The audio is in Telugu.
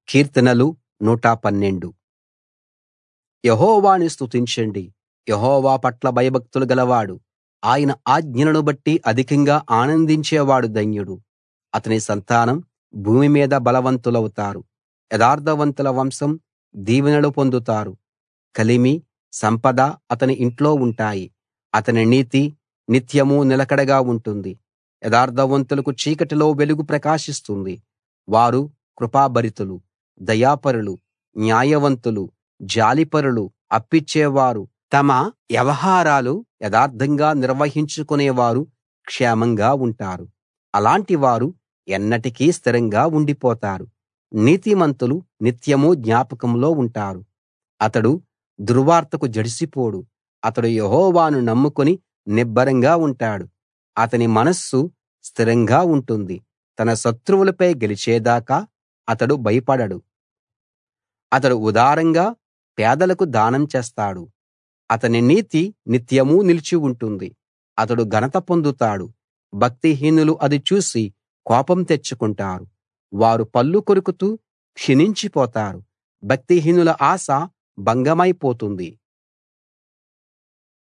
కీర్తనలు 112 యెహోవాను స్తుతించండి యెహోవా పట్ల భయభక్తులు గలవాడు ఆయన ఆజ్ఞలను బట్టి అధికంగా ఆనందించేవాడు ధన్యుడు అతని సంతానం భూమి మీద బలవంతులవుతారు యథార్థవంతుల వంశం దీవెనలు పొందుతారు కలిమి సంపద అతని ఇంట్లో ఉంటాయి అతని నీతి నిత్యమూ నిలకడగా ఉంటుంది యథార్థవంతులకు చీకటిలో వెలుగు ప్రకాశిస్తుంది వారు కృపాభరితులు దయాపరులు న్యాయవంతులు జాలిపరులు అప్పిచ్చేవారు తమ వ్యవహారాలు యథార్థంగా నిర్వహించుకునేవారు క్షేమంగా ఉంటారు అలాంటి వారు ఎన్నటికీ స్థిరంగా ఉండిపోతారు నీతిమంతులు నిత్యమూ జ్ఞాపకంలో ఉంటారు అతడు దుర్వార్తకు జడిసిపోడు అతడు యెహోవాను నమ్ముకుని నిబ్బరంగా ఉంటాడు అతని మనస్సు స్థిరంగా ఉంటుంది తన శత్రువులపై గెలిచేదాకా అతడు భయపడడు అతడు ఉదారంగా పేదలకు దానం చేస్తాడు అతని నీతి నిత్యమూ నిలిచి ఉంటుంది అతడు ఘనత పొందుతాడు భక్తిహీనులు అది చూసి కోపం తెచ్చుకుంటారు వారు పళ్ళు కొరుకుతూ క్షీణించిపోతారు భక్తిహీనుల ఆశ భంగమైపోతుంది